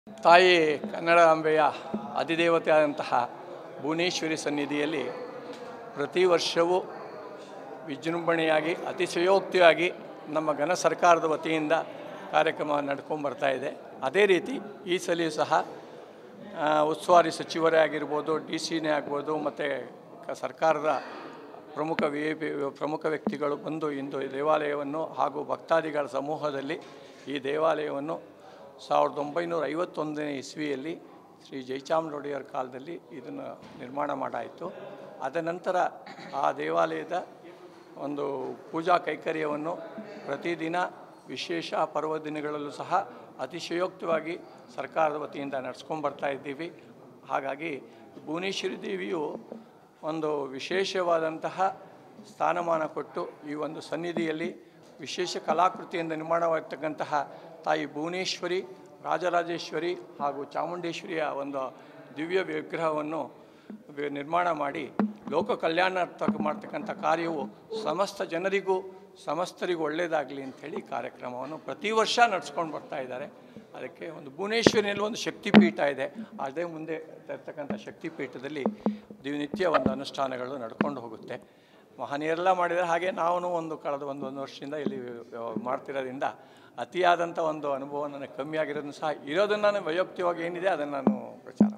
ತಾಯಿ ಕನ್ನಡಾಂಬೆಯ ಅಧಿದೇವತೆ ಆದಂತಹ ಭುವನೇಶ್ವರಿ ಸನ್ನಿಧಿಯಲ್ಲಿ ಪ್ರತಿ ವರ್ಷವೂ ವಿಜೃಂಭಣೆಯಾಗಿ ಅತಿಶಯೋಕ್ತಿಯಾಗಿ ನಮ್ಮ ಘನ ಸರ್ಕಾರದ ವತಿಯಿಂದ ಕಾರ್ಯಕ್ರಮ ನಡ್ಕೊಂಡು ಬರ್ತಾ ಇದೆ ಅದೇ ರೀತಿ ಈ ಸಲಿಯೂ ಸಹ ಆ, ಉಸ್ತುವಾರಿ ಸಚಿವರೇ ಆಗಿರ್ಬೋದು ಡಿ ಸಿನೇ ಆಗ್ಬೋದು ಮತ್ತು ಕ ಸರ್ಕಾರದ ಪ್ರಮುಖ ವಿ ಐ ಪಿ ಪ್ರಮುಖ ವ್ಯಕ್ತಿಗಳು ಬಂದು ಇಂದು ಈ ದೇವಾಲಯವನ್ನು ಹಾಗೂ ಭಕ್ತಾದಿಗಳ ಸಮೂಹದಲ್ಲಿ ಈ ದೇವಾಲಯವನ್ನು ಸಾವಿರದ ಒಂಬೈನೂರ ಐವತ್ತೊಂದನೇ ಇಸ್ವಿಯಲ್ಲಿ ಶ್ರೀ ಜಯಚಾಮರೊಡೆಯರ ಕಾಲದಲ್ಲಿ ಇದನ್ನು ನಿರ್ಮಾಣ ಮಾಡಾಯಿತು ಅದ ನಂತರ ಆ ದೇವಾಲಯದ ಒಂದು ಪೂಜಾ ಕೈಕರ್ಯವನ್ನು ಪ್ರತಿದಿನ ವಿಶೇಷ ಪರ್ವದಿನಗಳಲ್ಲೂ ಸಹ ಅತಿಶಯೋಕ್ತವಾಗಿ ಸರ್ಕಾರದ ವತಿಯಿಂದ ನಡ್ಸ್ಕೊಂಡು ಬರ್ತಾ ಇದ್ದೀವಿ ಹಾಗಾಗಿ ಭುವನೇಶ್ವರಿ ದೇವಿಯು ಒಂದು ವಿಶೇಷವಾದಂತಹ ಸ್ಥಾನಮಾನ ಕೊಟ್ಟು ಈ ಒಂದು ಸನ್ನಿಧಿಯಲ್ಲಿ ವಿಶೇಷ ಕಲಾಕೃತಿಯಿಂದ ನಿರ್ಮಾಣವಾಗಿರ್ತಕ್ಕಂತಹ ತಾಯಿ ಭುವನೇಶ್ವರಿ ರಾಜರಾಜೇಶ್ವರಿ ಹಾಗೂ ಚಾಮುಂಡೇಶ್ವರಿಯ ಒಂದು ದಿವ್ಯ ವಿಗ್ರಹವನ್ನು ವಿ- ನಿರ್ಮಾಣ ಮಾಡಿ ಲೋಕ ಕಲ್ಯಾಣಾರ್ಥ ಮಾಡ್ತಕ್ಕಂಥ ಕಾರ್ಯವು ಸಮಸ್ತ ಜನರಿಗೂ ಸಮಸ್ತರಿಗೂ ಒಳ್ಳೆಯದಾಗಲಿ ಅಂಥೇಳಿ ಕಾರ್ಯಕ್ರಮವನ್ನು ಪ್ರತಿ ವರ್ಷ ನಡ್ಸ್ಕೊಂಡು ಬರ್ತಾ ಇದ್ದಾರೆ ಅದಕ್ಕೆ ಒಂದು ಭುವನೇಶ್ವರಿಯಲ್ಲಿ ಒಂದು ಶಕ್ತಿಪೀಠ ಇದೆ ಅದೇ ಮುಂದೆ ಇರ್ತಕ್ಕಂಥ ಶಕ್ತಿಪೀಠದಲ್ಲಿ ದಿನನಿತ್ಯ ಒಂದು ಅನುಷ್ಠಾನಗಳು ನಡ್ಕೊಂಡು ಹೋಗುತ್ತೆ ಮಹನೀಯರೆಲ್ಲ ಮಾಡಿದರೆ ಹಾಗೆ ನಾವು ಒಂದು ಕಳೆದ ಒಂದು ಒಂದು ವರ್ಷದಿಂದ ಇಲ್ಲಿ ವ್ಯ- ಮಾಡ್ತಿರೋದ್ರಿಂದ ಅತಿಯಾದಂಥ ಒಂದು ಅನುಭವ ನನಗೆ ಕಮ್ಮಿ ಆಗಿರೋದನ್ನು ಸಹ ಇರೋದನ್ನು ನಾನು ವೈಯಕ್ತಿಕವಾಗಿ ಏನಿದೆ ಅದನ್ನು ನಾನು ಪ್ರಚಾರ